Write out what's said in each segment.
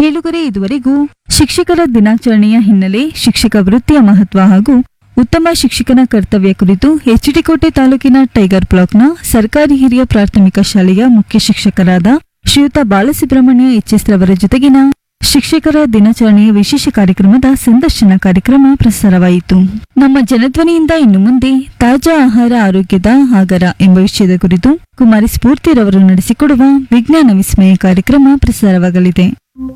ಕೇಳುಗರೆ ಇದುವರೆಗೂ ಶಿಕ್ಷಕರ ದಿನಾಚರಣೆಯ ಹಿನ್ನೆಲೆ ಶಿಕ್ಷಕ ವೃತ್ತಿಯ ಮಹತ್ವ ಹಾಗೂ ಉತ್ತಮ ಶಿಕ್ಷಕನ ಕರ್ತವ್ಯ ಕುರಿತು ಎಚ್ಡಿಕೋಟೆ ತಾಲೂಕಿನ ಟೈಗರ್ ಬ್ಲಾಕ್ನ ಸರ್ಕಾರಿ ಹಿರಿಯ ಪ್ರಾಥಮಿಕ ಶಾಲೆಯ ಮುಖ್ಯ ಶಿಕ್ಷಕರಾದ ಶ್ರೀಯುತ ಬಾಲಸುಬ್ರಹ್ಮಣ್ಯ ಎಚ್ಎಸ್ ರವರ ಜೊತೆಗಿನ ಶಿಕ್ಷಕರ ದಿನಾಚರಣೆಯ ವಿಶೇಷ ಕಾರ್ಯಕ್ರಮದ ಸಂದರ್ಶನ ಕಾರ್ಯಕ್ರಮ ಪ್ರಸಾರವಾಯಿತು ನಮ್ಮ ಜನಧ್ವನಿಯಿಂದ ಇನ್ನು ಮುಂದೆ ತಾಜಾ ಆಹಾರ ಆರೋಗ್ಯದ ಆಗರ ಎಂಬ ವಿಷಯದ ಕುರಿತು ಕುಮಾರಿ ಸ್ಫೂರ್ತಿರವರು ನಡೆಸಿಕೊಡುವ ವಿಜ್ಞಾನ ವಿಸ್ಮಯ ಕಾರ್ಯಕ್ರಮ ಪ್ರಸಾರವಾಗಲಿದೆ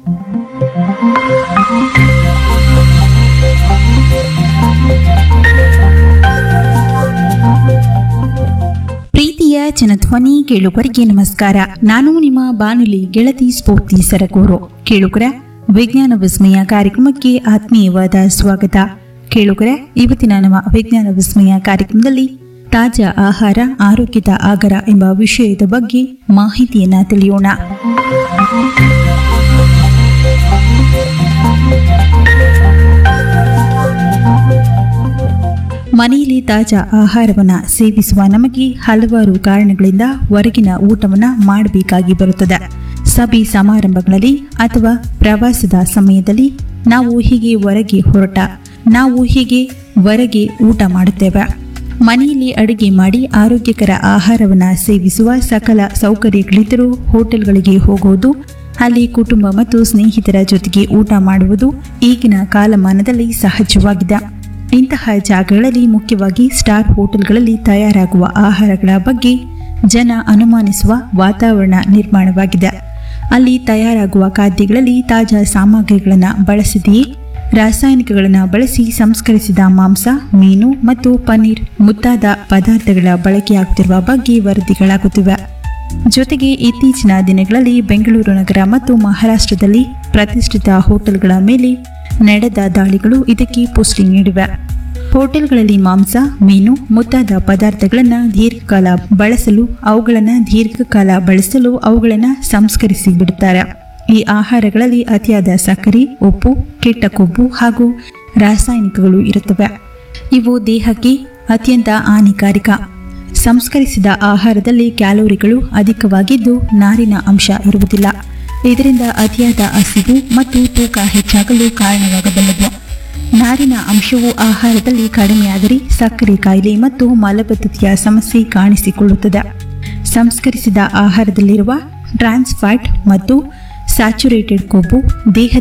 ಪ್ರೀತಿಯ ಜನಧ್ವನಿ ಕೇಳುಗರಿಗೆ ನಮಸ್ಕಾರ ನಾನು ನಿಮ್ಮ ಬಾನುಲಿ ಗೆಳತಿ ಸ್ಫೂರ್ತಿ ಸರಗೂರು ಕೇಳುಗರ ವಿಜ್ಞಾನ ವಿಸ್ಮಯ ಕಾರ್ಯಕ್ರಮಕ್ಕೆ ಆತ್ಮೀಯವಾದ ಸ್ವಾಗತ ಕೇಳುಗರ ಇವತ್ತಿನ ನಮ್ಮ ವಿಜ್ಞಾನ ವಿಸ್ಮಯ ಕಾರ್ಯಕ್ರಮದಲ್ಲಿ ತಾಜಾ ಆಹಾರ ಆರೋಗ್ಯದ ಆಗರ ಎಂಬ ವಿಷಯದ ಬಗ್ಗೆ ಮಾಹಿತಿಯನ್ನ ತಿಳಿಯೋಣ ಮನೆಯಲ್ಲಿ ತಾಜಾ ಆಹಾರವನ್ನ ಸೇವಿಸುವ ನಮಗೆ ಹಲವಾರು ಕಾರಣಗಳಿಂದ ಹೊರಗಿನ ಊಟವನ್ನ ಮಾಡಬೇಕಾಗಿ ಬರುತ್ತದೆ ಸಭೆ ಸಮಾರಂಭಗಳಲ್ಲಿ ಅಥವಾ ಪ್ರವಾಸದ ಸಮಯದಲ್ಲಿ ನಾವು ಹೀಗೆ ಹೊರಗೆ ಹೊರಟ ನಾವು ಹೀಗೆ ಹೊರಗೆ ಊಟ ಮಾಡುತ್ತೇವೆ ಮನೆಯಲ್ಲಿ ಅಡುಗೆ ಮಾಡಿ ಆರೋಗ್ಯಕರ ಆಹಾರವನ್ನ ಸೇವಿಸುವ ಸಕಲ ಸೌಕರ್ಯಗಳಿದ್ದರೂ ಹೋಟೆಲ್ಗಳಿಗೆ ಹೋಗುವುದು ಅಲ್ಲಿ ಕುಟುಂಬ ಮತ್ತು ಸ್ನೇಹಿತರ ಜೊತೆಗೆ ಊಟ ಮಾಡುವುದು ಈಗಿನ ಕಾಲಮಾನದಲ್ಲಿ ಸಹಜವಾಗಿದೆ ಇಂತಹ ಜಾಗಗಳಲ್ಲಿ ಮುಖ್ಯವಾಗಿ ಸ್ಟಾರ್ ಹೋಟೆಲ್ಗಳಲ್ಲಿ ತಯಾರಾಗುವ ಆಹಾರಗಳ ಬಗ್ಗೆ ಜನ ಅನುಮಾನಿಸುವ ವಾತಾವರಣ ನಿರ್ಮಾಣವಾಗಿದೆ ಅಲ್ಲಿ ತಯಾರಾಗುವ ಖಾದ್ಯಗಳಲ್ಲಿ ತಾಜಾ ಸಾಮಗ್ರಿಗಳನ್ನು ಬಳಸಿದೆಯೇ ರಾಸಾಯನಿಕಗಳನ್ನು ಬಳಸಿ ಸಂಸ್ಕರಿಸಿದ ಮಾಂಸ ಮೀನು ಮತ್ತು ಪನ್ನೀರ್ ಮುಂತಾದ ಪದಾರ್ಥಗಳ ಬಳಕೆಯಾಗುತ್ತಿರುವ ಬಗ್ಗೆ ವರದಿಗಳಾಗುತ್ತಿವೆ ಜೊತೆಗೆ ಇತ್ತೀಚಿನ ದಿನಗಳಲ್ಲಿ ಬೆಂಗಳೂರು ನಗರ ಮತ್ತು ಮಹಾರಾಷ್ಟ್ರದಲ್ಲಿ ಪ್ರತಿಷ್ಠಿತ ಹೋಟೆಲ್ಗಳ ಮೇಲೆ ನಡೆದ ದಾಳಿಗಳು ಇದಕ್ಕೆ ಪುಷ್ಟಿ ನೀಡಿವೆ ಹೋಟೆಲ್ಗಳಲ್ಲಿ ಮಾಂಸ ಮೀನು ಮುಂತಾದ ಪದಾರ್ಥಗಳನ್ನು ದೀರ್ಘಕಾಲ ಬಳಸಲು ಅವುಗಳನ್ನು ದೀರ್ಘಕಾಲ ಬಳಸಲು ಅವುಗಳನ್ನು ಸಂಸ್ಕರಿಸಿ ಬಿಡುತ್ತಾರೆ ಈ ಆಹಾರಗಳಲ್ಲಿ ಅತಿಯಾದ ಸಕ್ಕರೆ ಉಪ್ಪು ಕೆಟ್ಟ ಕೊಬ್ಬು ಹಾಗೂ ರಾಸಾಯನಿಕಗಳು ಇರುತ್ತವೆ ಇವು ದೇಹಕ್ಕೆ ಅತ್ಯಂತ ಹಾನಿಕಾರಕ ಸಂಸ್ಕರಿಸಿದ ಆಹಾರದಲ್ಲಿ ಕ್ಯಾಲೋರಿಗಳು ಅಧಿಕವಾಗಿದ್ದು ನಾರಿನ ಅಂಶ ಇರುವುದಿಲ್ಲ ಇದರಿಂದ ಅತಿಯಾದ ಹಸಿವು ಮತ್ತು ತೂಕ ಹೆಚ್ಚಾಗಲು ಕಾರಣವಾಗಬಲ್ಲದು ನಾರಿನ ಅಂಶವು ಆಹಾರದಲ್ಲಿ ಕಡಿಮೆಯಾದರೆ ಸಕ್ಕರೆ ಕಾಯಿಲೆ ಮತ್ತು ಮಲಬದ್ಧತೆಯ ಸಮಸ್ಯೆ ಕಾಣಿಸಿಕೊಳ್ಳುತ್ತದೆ ಸಂಸ್ಕರಿಸಿದ ಆಹಾರದಲ್ಲಿರುವ ಟ್ರಾನ್ಸ್ ಫ್ಯಾಟ್ ಮತ್ತು ಸ್ಯಾಚುರೇಟೆಡ್ ಕೊಬ್ಬು ದೇಹದ